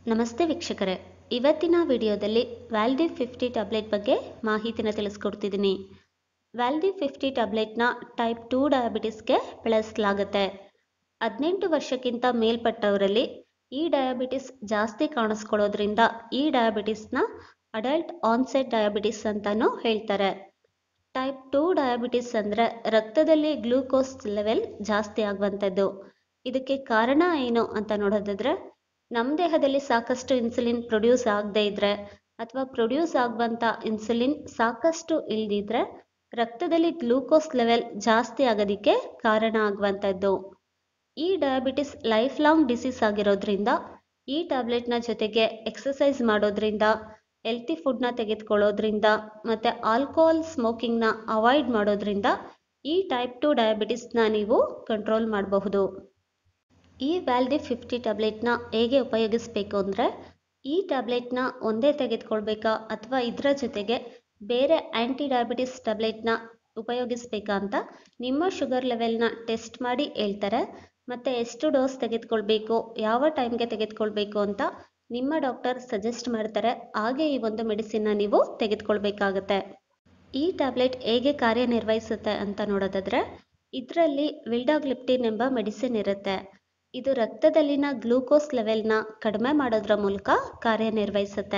ನಮಸ್ತೆ ವೀಕ್ಷಕರೇ ಇವತ್ತಿನ ವಿಡಿಯೋದಲ್ಲಿ ವ್ಯಾಲ್ಡಿ ಫಿಫ್ಟಿ ಟ್ಯಾಬ್ಲೆಟ್ ಬಗ್ಗೆ ಮಾಹಿತಿನ ತಿಳಿಸ್ಕೊಡ್ತಿದ್ದೀನಿ ವ್ಯಾಲ್ಡಿ ಫಿಫ್ಟಿ ಟ್ಯಾಬ್ಲೆಟ್ನ ಟೈಪ್ ಟೂ ಡಯಾಬಿಟಿಸ್ಗೆ ಬಳಸಲಾಗುತ್ತೆ ಹದಿನೆಂಟು ವರ್ಷಕ್ಕಿಂತ ಮೇಲ್ಪಟ್ಟವರಲ್ಲಿ ಈ ಡಯಾಬಿಟಿಸ್ ಜಾಸ್ತಿ ಕಾಣಿಸ್ಕೊಳ್ಳೋದ್ರಿಂದ ಈ ಡಯಾಬಿಟಿಸ್ನ ಅಡಲ್ಟ್ ಆನ್ಸೆಟ್ ಡಯಾಬಿಟಿಸ್ ಅಂತಾನೂ ಹೇಳ್ತಾರೆ ಟೈಪ್ ಟೂ ಡಯಾಬಿಟಿಸ್ ಅಂದರೆ ರಕ್ತದಲ್ಲಿ ಗ್ಲೂಕೋಸ್ ಲೆವೆಲ್ ಜಾಸ್ತಿ ಆಗುವಂಥದ್ದು ಇದಕ್ಕೆ ಕಾರಣ ಏನು ಅಂತ ನೋಡೋದಾದ್ರೆ ನಮ್ಮ ದೇಹದಲ್ಲಿ ಸಾಕಷ್ಟು ಇನ್ಸುಲಿನ್ ಪ್ರೊಡ್ಯೂಸ್ ಆಗದೇ ಇದ್ರೆ ಅಥವಾ ಪ್ರೊಡ್ಯೂಸ್ ಆಗುವಂಥ ಇನ್ಸುಲಿನ್ ಸಾಕಷ್ಟು ಇಲ್ದಿದ್ರೆ ರಕ್ತದಲ್ಲಿ ಗ್ಲೂಕೋಸ್ ಲೆವೆಲ್ ಜಾಸ್ತಿ ಆಗೋದಕ್ಕೆ ಕಾರಣ ಆಗುವಂಥದ್ದು ಈ ಡಯಾಬಿಟಿಸ್ ಲೈಫ್ ಲಾಂಗ್ ಡಿಸೀಸ್ ಆಗಿರೋದ್ರಿಂದ ಈ ಟ್ಯಾಬ್ಲೆಟ್ನ ಜೊತೆಗೆ ಎಕ್ಸಸೈಸ್ ಮಾಡೋದ್ರಿಂದ ಹೆಲ್ತಿ ಫುಡ್ನ ತೆಗೆದುಕೊಳ್ಳೋದ್ರಿಂದ ಮತ್ತು ಆಲ್ಕೋಹಾಲ್ ಸ್ಮೋಕಿಂಗ್ನ ಅವಾಯ್ಡ್ ಮಾಡೋದ್ರಿಂದ ಈ ಟೈಪ್ ಟು ಡಯಾಬಿಟಿಸ್ನ ನೀವು ಕಂಟ್ರೋಲ್ ಮಾಡಬಹುದು ಈ ವ್ಯಾಲ್ಡಿ ಫಿಫ್ಟಿ ಟ್ಯಾಬ್ಲೆಟ್ನ ಹೇಗೆ ಉಪಯೋಗಿಸಬೇಕು ಅಂದರೆ ಈ ಟ್ಯಾಬ್ಲೆಟ್ನ ಒಂದೇ ತೆಗೆದುಕೊಳ್ಬೇಕಾ ಅಥವಾ ಇದರ ಜೊತೆಗೆ ಬೇರೆ ಆ್ಯಂಟಿ ಡಯಾಬಿಟಿಸ್ ಟ್ಯಾಬ್ಲೆಟ್ನ ಉಪಯೋಗಿಸ್ಬೇಕಾ ಅಂತ ನಿಮ್ಮ ಶುಗರ್ ಲೆವೆಲ್ನ ಟೆಸ್ಟ್ ಮಾಡಿ ಹೇಳ್ತಾರೆ ಮತ್ತು ಎಷ್ಟು ಡೋಸ್ ತೆಗೆದುಕೊಳ್ಬೇಕು ಯಾವ ಟೈಮ್ಗೆ ತೆಗೆದುಕೊಳ್ಬೇಕು ಅಂತ ನಿಮ್ಮ ಡಾಕ್ಟರ್ ಸಜೆಸ್ಟ್ ಮಾಡ್ತಾರೆ ಹಾಗೆ ಈ ಒಂದು ಮೆಡಿಸಿನ್ನ ನೀವು ತೆಗೆದುಕೊಳ್ಬೇಕಾಗತ್ತೆ ಈ ಟ್ಯಾಬ್ಲೆಟ್ ಹೇಗೆ ಕಾರ್ಯನಿರ್ವಹಿಸುತ್ತೆ ಅಂತ ನೋಡೋದಾದ್ರೆ ಇದರಲ್ಲಿ ವಿಲ್ಡಾಗ್ಲಿಪ್ಟಿನ್ ಎಂಬ ಮೆಡಿಸಿನ್ ಇರುತ್ತೆ ಇದು ರಕ್ತದಲ್ಲಿನ ಗ್ಲೂಕೋಸ್ ಲೆವೆಲ್ನ ಕಡಿಮೆ ಮಾಡೋದ್ರ ಮೂಲಕ ಕಾರ್ಯನಿರ್ವಹಿಸುತ್ತೆ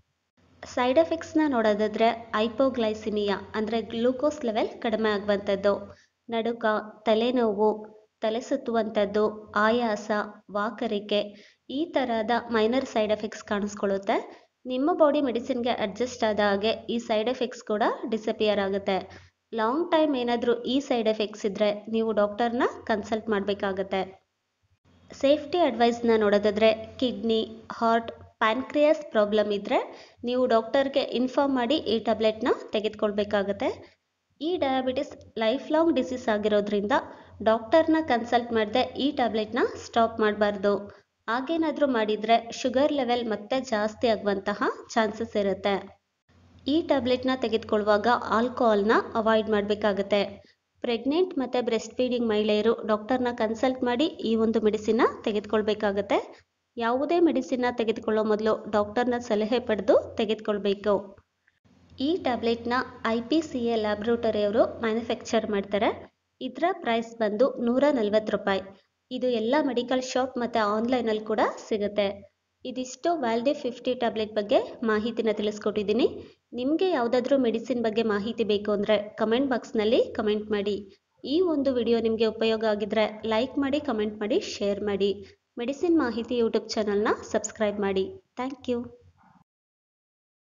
ಸೈಡ್ ಎಫೆಕ್ಟ್ಸ್ನ ನೋಡೋದಾದ್ರೆ ಐಪೋಗ್ಲೈಸಿಮಿಯಾ ಅಂದರೆ ಗ್ಲೂಕೋಸ್ ಲೆವೆಲ್ ಕಡಿಮೆ ಆಗುವಂಥದ್ದು ನಡುಕ ತಲೆನೋವು ತಲೆ ಸುತ್ತುವಂಥದ್ದು ಆಯಾಸ ವಾಕರಿಕೆ ಈ ಥರದ ಮೈನರ್ ಸೈಡ್ ಎಫೆಕ್ಟ್ಸ್ ಕಾಣಿಸ್ಕೊಳ್ಳುತ್ತೆ ನಿಮ್ಮ ಬಾಡಿ ಮೆಡಿಸಿನ್ಗೆ ಅಡ್ಜಸ್ಟ್ ಆದ ಹಾಗೆ ಈ ಸೈಡ್ ಎಫೆಕ್ಟ್ಸ್ ಕೂಡ ಡಿಸಪಿಯರ್ ಆಗುತ್ತೆ ಲಾಂಗ್ ಟೈಮ್ ಏನಾದರೂ ಈ ಸೈಡ್ ಎಫೆಕ್ಟ್ಸ್ ಇದ್ದರೆ ನೀವು ಡಾಕ್ಟರ್ನ ಕನ್ಸಲ್ಟ್ ಮಾಡಬೇಕಾಗತ್ತೆ ಸೇಫ್ಟಿ ಅಡ್ವೈಸ್ನ ನೋಡೋದಾದ್ರೆ ಕಿಡ್ನಿ ಹಾರ್ಟ್ ಪ್ಯಾನ್ಕ್ರಿಯಾಸ್ ಪ್ರಾಬ್ಲಮ್ ಇದ್ದರೆ ನೀವು ಡಾಕ್ಟರ್ಗೆ ಇನ್ಫಾರ್ಮ್ ಮಾಡಿ ಈ ಟ್ಯಾಬ್ಲೆಟ್ನ ತೆಗೆದುಕೊಳ್ಬೇಕಾಗತ್ತೆ ಈ ಡಯಾಬಿಟಿಸ್ ಲೈಫ್ ಲಾಂಗ್ ಡಿಸೀಸ್ ಆಗಿರೋದ್ರಿಂದ ಡಾಕ್ಟರ್ನ ಕನ್ಸಲ್ಟ್ ಮಾಡದೆ ಈ ಟ್ಯಾಬ್ಲೆಟ್ನ ಸ್ಟಾಪ್ ಮಾಡಬಾರ್ದು ಹಾಗೇನಾದರೂ ಮಾಡಿದರೆ ಶುಗರ್ ಲೆವೆಲ್ ಮತ್ತೆ ಜಾಸ್ತಿ ಆಗುವಂತಹ ಚಾನ್ಸಸ್ ಇರುತ್ತೆ ಈ ಟ್ಯಾಬ್ಲೆಟ್ನ ತೆಗೆದುಕೊಳ್ಳುವಾಗ ಆಲ್ಕೋಹಾಲ್ನ ಅವಾಯ್ಡ್ ಮಾಡಬೇಕಾಗತ್ತೆ ಪ್ರೆಗ್ನೆಂಟ್ ಮತ್ತು ಬ್ರೆಸ್ಟ್ ಫೀಡಿಂಗ್ ಮಹಿಳೆಯರು ಡಾಕ್ಟರ್ನ ಕನ್ಸಲ್ಟ್ ಮಾಡಿ ಈ ಒಂದು ಮೆಡಿಸಿನ್ನ ತೆಗೆದುಕೊಳ್ಬೇಕಾಗತ್ತೆ ಯಾವುದೇ ಮೆಡಿಸಿನ್ನ ತೆಗೆದುಕೊಳ್ಳೋ ಮೊದಲು ಡಾಕ್ಟರ್ನ ಸಲಹೆ ಪಡೆದು ತೆಗೆದುಕೊಳ್ಬೇಕು ಈ ಟ್ಯಾಬ್ಲೆಟ್ನ ಐ ಪಿ ಸಿ ಎ ಲ್ಯಾಬ್ರೋಟರಿಯವರು ಮ್ಯಾನುಫ್ಯಾಕ್ಚರ್ ಮಾಡ್ತಾರೆ ಇದರ ಪ್ರೈಸ್ ಬಂದು ನೂರ ನಲ್ವತ್ತು ರೂಪಾಯಿ ಇದು ಎಲ್ಲ ಮೆಡಿಕಲ್ ಶಾಪ್ ಮತ್ತು ಆನ್ಲೈನಲ್ಲಿ ಕೂಡ ಸಿಗುತ್ತೆ ಇದಿಷ್ಟು ವ್ಯಾಲ್ಡಿ ಫಿಫ್ಟಿ ಟ್ಯಾಬ್ಲೆಟ್ ಬಗ್ಗೆ ಮಾಹಿತಿನ ತಿಳಿಸ್ಕೊಟ್ಟಿದ್ದೀನಿ ನಿಮಗೆ ಯಾವುದಾದ್ರೂ ಮೆಡಿಸಿನ್ ಬಗ್ಗೆ ಮಾಹಿತಿ ಬೇಕು ಅಂದರೆ ಕಮೆಂಟ್ ಬಾಕ್ಸ್ನಲ್ಲಿ ಕಮೆಂಟ್ ಮಾಡಿ ಈ ಒಂದು ವಿಡಿಯೋ ನಿಮಗೆ ಉಪಯೋಗ ಆಗಿದ್ರೆ ಲೈಕ್ ಮಾಡಿ ಕಮೆಂಟ್ ಮಾಡಿ ಶೇರ್ ಮಾಡಿ ಮೆಡಿಸಿನ್ ಮಾಹಿತಿ ಯೂಟ್ಯೂಬ್ ಚಾನಲ್ನ ಸಬ್ಸ್ಕ್ರೈಬ್ ಮಾಡಿ ಥ್ಯಾಂಕ್ ಯು